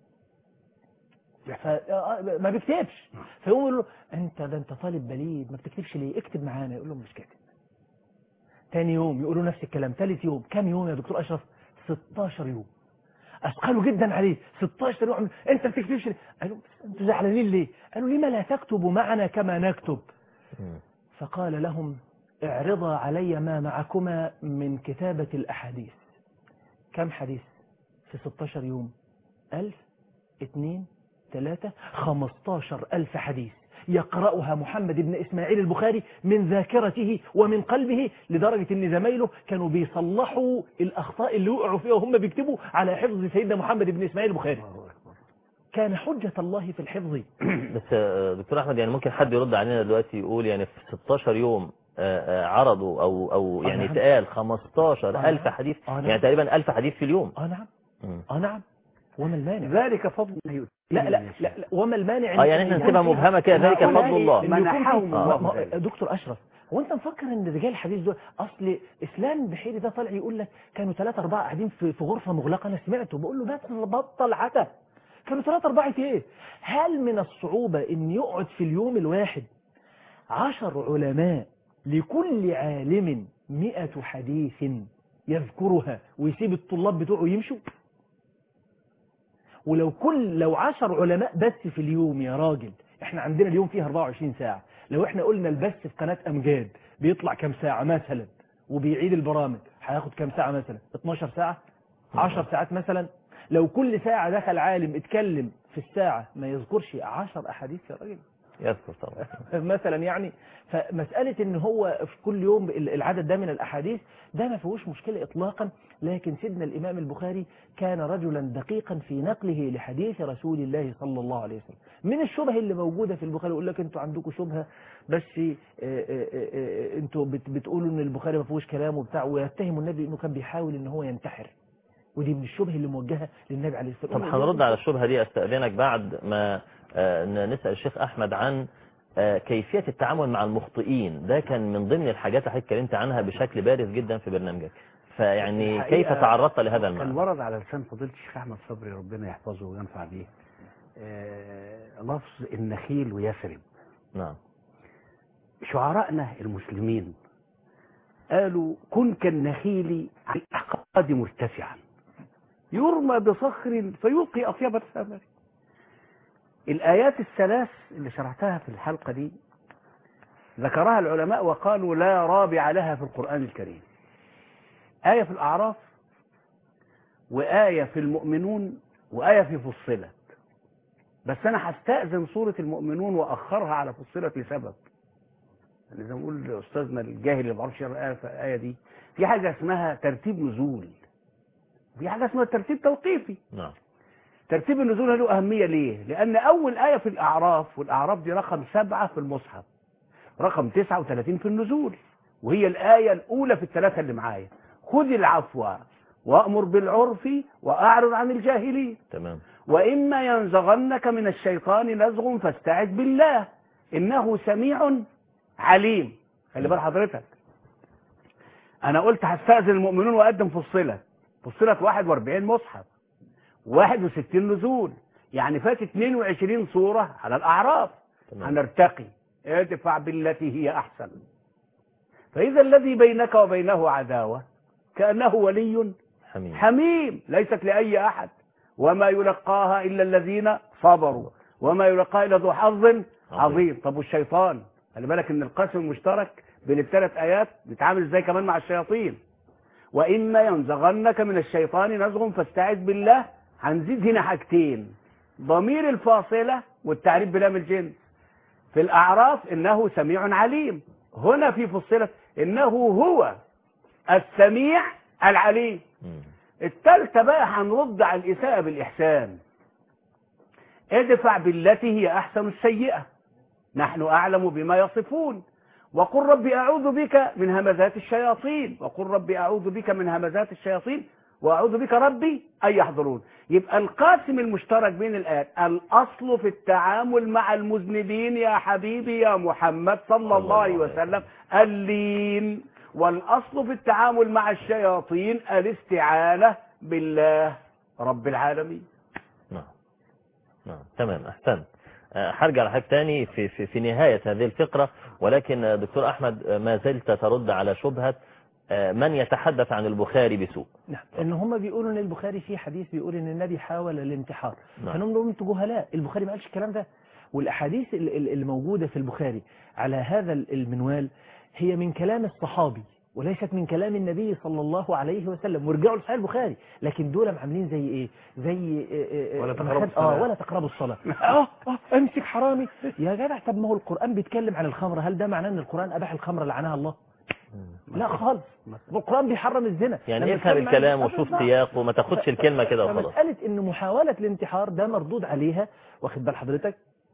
ف... آه، ما بيكتبش فيقوم يقول له انت ده انت طالب بليد ما بتكتبش ليه اكتب معانا يقول له مش كاتب تاني يوم يقولوا نفس الكلام تالت يوم كام يوم يا دكتور اشرف 16 يوم اثقلوا جدا عليه 16 يوم انت ما بتكتبش ليه قالوا انتوا زعلانين ليه قالوا لما لا تكتبوا معنا كما نكتب مم. فقال لهم اعرضا علي ما معكما من كتابة الأحاديث كم حديث في 16 يوم ألف اثنين ثلاثة خمستاشر ألف حديث يقرأها محمد بن إسماعيل البخاري من ذاكرته ومن قلبه لدرجة أن زمايله كانوا بيصلحوا الأخطاء اللي وقعوا فيها وهم بيكتبوا على حفظ سيدنا محمد بن إسماعيل البخاري كان حجة الله في الحفظ بس آه، دكتور احمد يعني ممكن حد يرد علينا دلوقتي يقول يعني في 16 يوم آه، آه، عرضوا او او آه، يعني نعم. اتقال آه، 15000 نعم. حديث آه، نعم. يعني تقريبا 1000 حديث في اليوم آه نعم مم. آه نعم وما المانع ذلك فضل الله يؤتيه لا من لا يشاء. لا, لا وما المانع اه يعني احنا إن نسيبها يكون في- مبهمه كده ذلك هؤلاء فضل الله إن يكون في- منحهم ما- الله ما- ذلك. دكتور اشرف هو انت مفكر ان رجال الحديث دول اصل اسلام بحيري ده طالع يقول لك كانوا ثلاثة أربعة قاعدين في في غرفة مغلقة أنا سمعته بقول له بطل بطل عتا كانوا ثلاثة أربعة إيه؟ هل من الصعوبة إن يقعد في اليوم الواحد عشر علماء لكل عالم مئة حديث يذكرها ويسيب الطلاب بتوعه يمشوا؟ ولو كل لو عشر علماء بس في اليوم يا راجل احنا عندنا اليوم فيه 24 ساعة لو احنا قلنا البث في قناة امجاد بيطلع كام ساعة مثلا وبيعيد البرامج هياخد كام ساعة مثلا 12 ساعة 10 ساعات مثلا لو كل ساعة دخل عالم اتكلم في الساعة ما يذكرش 10 احاديث يا راجل يذكر طبعا مثلا يعني فمسألة ان هو في كل يوم العدد ده من الاحاديث ده ما فيهوش مشكلة اطلاقا لكن سيدنا الامام البخاري كان رجلا دقيقا في نقله لحديث رسول الله صلى الله عليه وسلم من الشبه اللي موجودة في البخاري يقول لك انتوا عندكم شبهة بس آه، آه، آه، آه، انتوا بت- بتقولوا ان البخاري ما فيهوش كلام وبتاع ويتهم النبي انه كان بيحاول ان هو ينتحر ودي من الشبه اللي موجهة للنبي عليه الصلاة طب والسلام هنرد على الشبهة دي استأذنك بعد ما آه، ن- نسأل الشيخ أحمد عن آه، كيفية التعامل مع المخطئين ده كان من ضمن الحاجات اللي حضرتك اتكلمت عنها بشكل بارز جدا في برنامجك فيعني الحقيقة كيف تعرضت لهذا كان المعنى ورد على لسان فضيلة الشيخ أحمد صبري ربنا يحفظه وينفع به آه، لفظ النخيل ويثرب نعم شعراءنا المسلمين قالوا كن كالنخيل على الأحقاد مرتفعا يرمى بصخر فيلقي أطيب الثمر الآيات الثلاث اللي شرحتها في الحلقة دي ذكرها العلماء وقالوا لا رابع لها في القرآن الكريم آية في الأعراف وآية في المؤمنون وآية في فصلت بس أنا هستأذن سورة المؤمنون وأخرها على فصلت لسبب يعني زي ما بيقول أستاذنا الجاهل اللي ما بيعرفش يقرا الآية في الآية دي في حاجة اسمها ترتيب نزول في حاجة اسمها ترتيب توقيفي نعم ترتيب النزول له أهمية ليه؟ لأن أول آية في الأعراف والأعراف دي رقم سبعة في المصحف رقم 39 في النزول وهي الآية الأولى في الثلاثة اللي معايا خذ العفو وأمر بالعرف وأعرض عن الجاهلين تمام وإما ينزغنك من الشيطان نزغ فاستعذ بالله إنه سميع عليم خلي بال حضرتك أنا قلت هستأذن المؤمنون وأقدم فصلت فصلت 41 مصحف 61 نزول يعني فات 22 سورة على الأعراف تمام هنرتقي ادفع بالتي هي أحسن فإذا الذي بينك وبينه عداوة كأنه ولي حميد حميم ليست لأي أحد وما يلقاها إلا الذين صبروا وما يلقاها إلا ذو حظ عظيم طب والشيطان خلي بالك ان القسم المشترك بين الثلاث آيات بيتعامل ازاي كمان مع الشياطين وإما ينزغنك من الشيطان نزغ فاستعذ بالله هنزيد هنا حاجتين ضمير الفاصلة والتعريف بلام الجنس في الأعراف إنه سميع عليم هنا في فصلت إنه هو السميع العليم مم. التالتة بقى هنرد على الإساءة بالإحسان ادفع بالتي هي أحسن السيئة نحن أعلم بما يصفون وقل رب أعوذ بك من همزات الشياطين وقل رب أعوذ بك من همزات الشياطين وأعوذ بك ربي أن يحضرون يبقى القاسم المشترك بين الآيات الأصل في التعامل مع المذنبين يا حبيبي يا محمد صلى الله عليه وسلم اللين والأصل في التعامل مع الشياطين الاستعانة بالله رب العالمين نعم نعم تمام أحسنت آه، هرجع لحضرتك تاني في, في, في نهاية هذه الفقرة ولكن آه، دكتور أحمد آه، ما زلت ترد على شبهة آه، من يتحدث عن البخاري بسوء نعم ان هم بيقولوا ان البخاري فيه حديث بيقول ان النبي حاول الانتحار نعم. فنقول لهم انتوا جهلاء البخاري ما قالش الكلام ده والاحاديث ال- ال- الموجوده في البخاري على هذا ال- المنوال هي من كلام الصحابي وليست من كلام النبي صلى الله عليه وسلم وارجعوا لصحيح البخاري لكن دول عاملين زي ايه زي إيه إيه ولا ما تقربوا خد- اه الصلاة. ولا تقربوا الصلاه اه اه امسك حرامي يا جدع طب ما هو القران بيتكلم عن الخمر هل ده معناه ان القران اباح الخمر لعنها الله لا خالص القرآن بيحرم الزنا يعني لما افهم يتكلم عن- الكلام آه وشوف بالظبط. سياقه وما تاخدش الكلمة كده وخلاص فمسألة ان محاولة الانتحار ده مردود عليها واخد بال حضرتك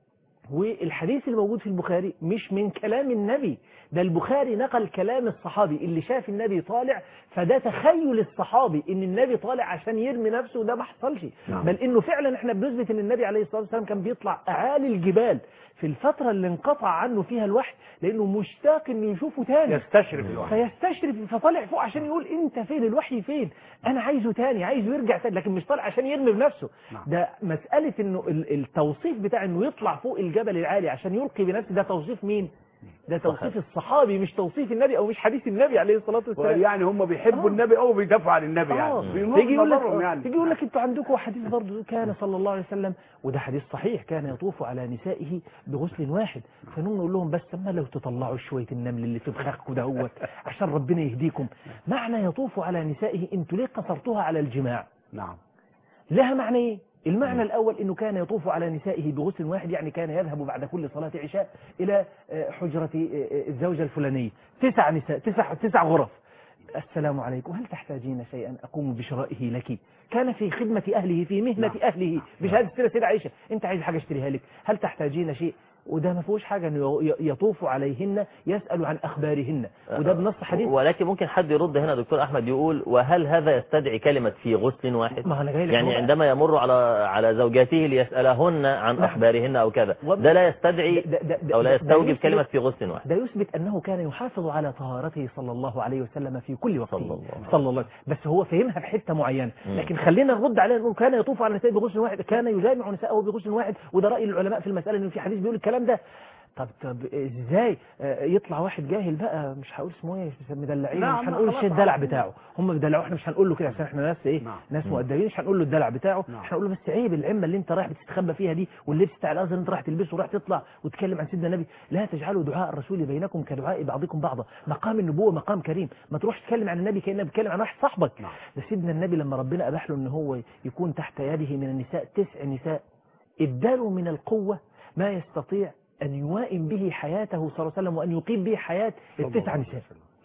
والحديث الموجود في البخاري مش من كلام النبي ده البخاري نقل كلام الصحابي اللي شاف النبي طالع فده تخيل الصحابي ان النبي طالع عشان يرمي نفسه وده ما حصلش نعم. بل انه فعلا احنا بنثبت ان النبي عليه الصلاه والسلام كان بيطلع اعالي الجبال في الفتره اللي انقطع عنه فيها الوحي لانه مشتاق انه يشوفه تاني يستشرف الوحي فيستشرف فطالع فوق عشان يقول انت فين الوحي فين انا عايزه تاني عايزه يرجع تاني لكن مش طالع عشان يرمي بنفسه نعم. ده مسألة انه ال- التوصيف بتاع انه يطلع فوق الجبل العالي عشان يلقي بنفسه ده توصيف مين ده توصيف الصحابي مش توصيف النبي او مش حديث النبي عليه الصلاة والسلام يعني هم بيحبوا آه. النبي او بيدافعوا عن النبي آه. يعني بينور تيجي يقول لك نظرهم يعني تيجي يقول لك انتوا عندكم حديث برضه كان صلى الله عليه وسلم وده حديث صحيح كان يطوف على نسائه بغسل واحد فنقوم نقول لهم بس ما لو تطلعوا شويه النمل اللي في بخاخكم دهوت عشان ربنا يهديكم معنى يطوف على نسائه انتوا ليه قصرتوها على الجماع نعم لها معنى ايه المعنى الأول أنه كان يطوف على نسائه بغسل واحد يعني كان يذهب بعد كل صلاة عشاء إلى آه، حجرة آه، الزوجة الفلانية تسع نساء تسع, تسع غرف السلام عليكم هل تحتاجين شيئا أقوم بشرائه لك كان في خدمة أهله في مهنة نعم. أهله بشهادة سيدة سيدة عائشة أنت عايز حاجة اشتريها لك هل تحتاجين شيء وده ما فيهوش حاجة أنه ي- يطوف عليهن يسأل عن أخبارهن وده بنص حديث ولكن ممكن حد يرد هنا دكتور أحمد يقول وهل هذا يستدعي كلمة في غسل واحد ما أنا جاي لك يعني هو- عندما يمر على على زوجاته ليسألهن عن نعم. أخبارهن أو كذا وب- ده لا يستدعي ده- ده- ده- أو لا ده يستوجب يثبت- كلمة في غسل واحد ده يثبت أنه كان يحافظ على طهارته صلى الله عليه وسلم في كل وقت صلى الله عليه صلى الله عليه وسلم. بس هو فهمها بحتة معينة مم. لكن خلينا نرد عليه نقول كان يطوف على نسائه بغسل واحد كان يجامع نساءه بغسل واحد وده رأي العلماء في المسألة إنه في حديث بيقول الكلام ده طب طب ازاي آه، يطلع واحد جاهل بقى مش هقول اسمه ايه مش مدلعين لا، مش ما هنقول خلاص الشيء الدلع عارفين. بتاعه هم بيدلعوه احنا مش هنقول له كده عشان احنا ناس ايه نعم. ناس مؤدبين مش هنقول له الدلع بتاعه نعم. احنا هنقول له بس عيب العمه اللي انت رايح بتستخبى فيها دي واللبس بتاع الازهر اللي انت رايح تلبسه ورايح تطلع وتتكلم عن سيدنا النبي لا تجعلوا دعاء الرسول بينكم كدعاء بعضكم بعضا مقام النبوه مقام كريم ما تروحش تتكلم عن النبي كانك بتتكلم عن واحد صاحبك نعم. ده سيدنا النبي لما ربنا اباح له ان هو يكون تحت يده من النساء تسع نساء اداله من القوه ما يستطيع أن يوائم به حياته صلى الله عليه وسلم وأن يقيم به حياة التسع نساء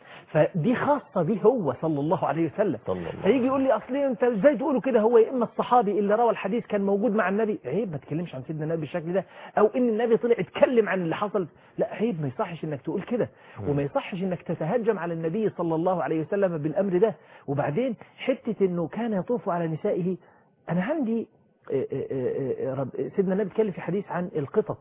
فدي خاصة به هو صلى الله عليه وسلم صلى الله فيجي يقول لي اصل انت ازاي تقولوا كده هو يا اما الصحابي اللي روى الحديث كان موجود مع النبي عيب ما تكلمش عن سيدنا النبي بالشكل ده او ان النبي طلع اتكلم عن اللي حصل لا عيب ما يصحش انك تقول كده وما يصحش انك تتهجم على النبي صلى الله عليه وسلم بالامر ده وبعدين حتة انه كان يطوف على نسائه انا عندي آه، آه، آه، آه، رب- سيدنا النبي اتكلم في حديث عن القطط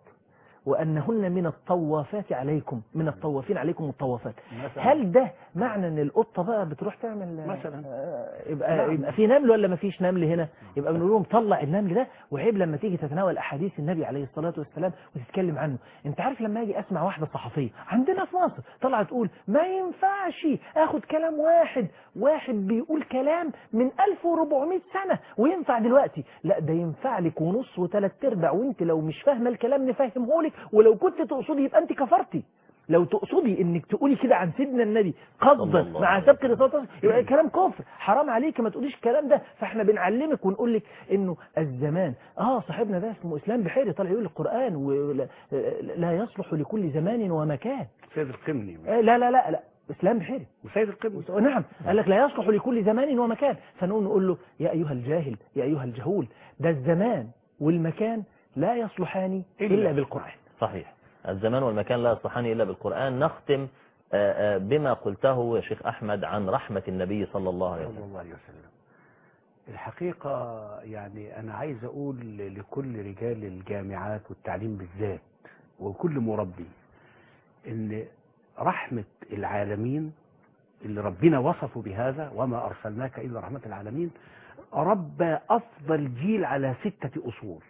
وأنهن من الطوافات عليكم من الطوافين عليكم الطوافات مثلا. هل ده معنى ان القطة بقى بتروح تعمل مثلا. آه، يبقى, نعم. يبقى في نمل ولا ما فيش نمل هنا يبقى بنقول لهم طلع النمل ده وعيب لما تيجي تتناول احاديث النبي عليه الصلاة والسلام وتتكلم عنه انت عارف لما اجي اسمع واحدة صحفية عندنا في مصر طلعت تقول ما ينفعش اخد كلام واحد واحد بيقول كلام من 1400 سنة وينفع دلوقتي لا ده ينفع لك ونص وثلاث ارباع وانت لو مش فاهمه الكلام نفهمه لك ولو كنت تقصدي يبقى انت كفرتي لو تقصدي انك تقولي كده عن سيدنا النبي صلى قصدا الله مع عليه سبق الرسول يبقى كلام كفر حرام عليك ما تقوليش الكلام ده فاحنا بنعلمك ونقول لك انه الزمان اه صاحبنا ده اسمه اسلام بحيري طالع يقول القران ولا لا يصلح لكل زمان ومكان سيد القمني آه، لا لا لا لا اسلام بحيري وسيد القمني نعم قال لك لا يصلح لكل زمان ومكان فنقول نقول له يا أيها الجاهل يا أيها الجهول ده الزمان والمكان لا يصلحان إلا إلا بالقرآن صحيح الزمان والمكان لا يصلحان إلا بالقرآن نختم آه، آه، بما قلته يا شيخ أحمد عن رحمة النبي صلى الله عليه صلى وسلم الله عليه وسلم الحقيقة يعني أنا عايز أقول لكل رجال الجامعات والتعليم بالذات وكل مربي إن رحمة العالمين اللي ربنا وصفه بهذا وما أرسلناك إلا رحمة العالمين ربى أفضل جيل على ستة أصول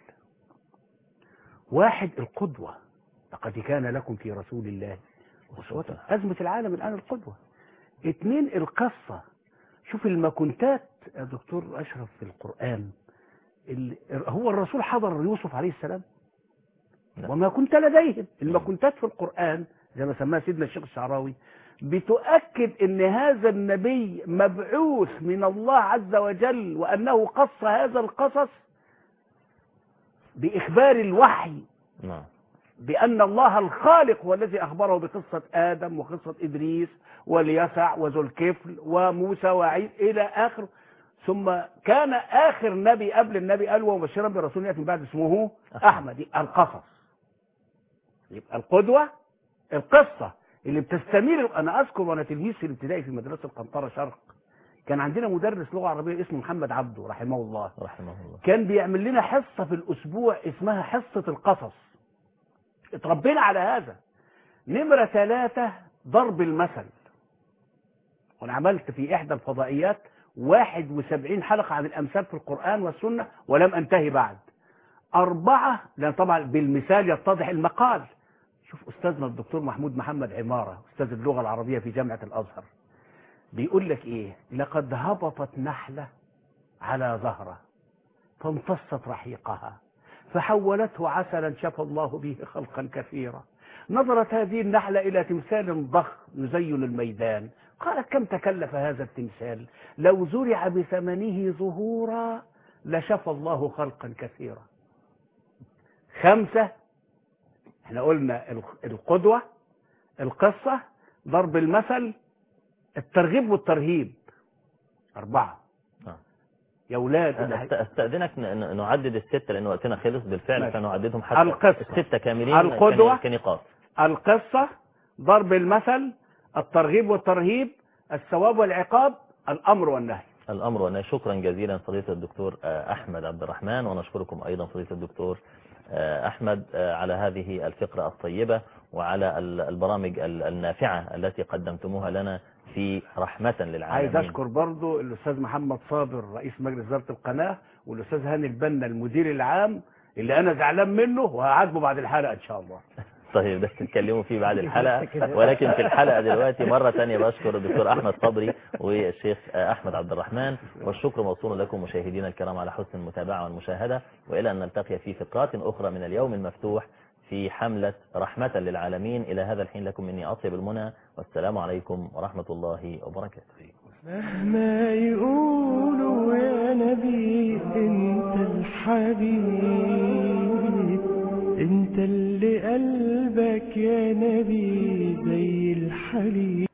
واحد القدوة لقد كان لكم في رسول الله أسوة أزمة العالم الآن القدوة اثنين القصة شوف المكنتات يا دكتور أشرف في القرآن ال- هو الرسول حضر يوسف عليه السلام نعم. وما كنت لديهم المكنتات في القرآن زي ما سماها سيدنا الشيخ الشعراوي بتؤكد ان هذا النبي مبعوث من الله عز وجل وانه قص هذا القصص باخبار الوحي نعم بأن الله الخالق هو الذي أخبره بقصة آدم وقصة إدريس واليسع وذو الكفل وموسى وعيسى إلى آخر ثم كان آخر نبي قبل النبي قال ومبشرا برسول يأتي من بعد اسمه أحمد يبقى القصص يبقى القدوة القصة اللي بتستمير أنا أذكر وأنا تلميذ في الابتدائي في مدرسة قنطرة شرق كان عندنا مدرس لغة عربية اسمه محمد عبده رحمه الله رحمه الله كان بيعمل لنا حصة في الأسبوع اسمها حصة القصص اتربينا على هذا نمرة ثلاثة ضرب المثل وانا عملت في إحدى الفضائيات 71 حلقة عن الأمثال في القرآن والسنة ولم أنتهي بعد أربعة لأن طبعا بالمثال يتضح المقال شوف أستاذنا الدكتور محمود محمد عمارة أستاذ اللغة العربية في جامعة الأزهر بيقول لك إيه لقد هبطت نحلة على زهرة فامتصت رحيقها فحولته عسلا شفى الله به خلقا كثيرا نظرت هذه النحلة إلى تمثال ضخم يزين الميدان قالت كم تكلف هذا التمثال لو زرع بثمنه ظهورا لشفى الله خلقا كثيرا خمسة احنا قلنا ال- القدوة القصة ضرب المثل الترغيب والترهيب أربعة نعم. يا أولاد أست- استأذنك ن- ن- نعدد الستة لأن وقتنا خلص بالفعل ماشي. فنعددهم حتى القصة. الستة كاملين القدوة. كن- كنقاط القصة ضرب المثل الترغيب والترهيب الثواب والعقاب الأمر والنهي الأمر وأنا شكرا جزيلا فضيلة الدكتور آه، أحمد عبد الرحمن ونشكركم أيضا فضيلة الدكتور آه، أحمد آه، على هذه الفقرة الطيبة وعلى ال- البرامج ال- النافعة التي قدمتموها لنا في رحمة للعالمين عايز أشكر برضو الأستاذ محمد صابر رئيس مجلس إدارة القناة والأستاذ هاني البنا المدير العام اللي أنا زعلان منه وهعاتبه بعد الحلقة إن شاء الله طيب ده تتكلموا فيه بعد الحلقة ولكن في الحلقة دلوقتي مرة ثانية بشكر الدكتور أحمد صبري والشيخ أحمد عبد الرحمن والشكر موصول لكم مشاهدينا الكرام على حسن المتابعة والمشاهدة وإلى أن نلتقي في فقرات أخرى من اليوم المفتوح في حملة رحمة للعالمين إلى هذا الحين لكم مني أطيب المنى والسلام عليكم ورحمة الله وبركاته مهما يقولوا يا نبي انت الحبيب انت اللي قلبك يا نبي زي الحليب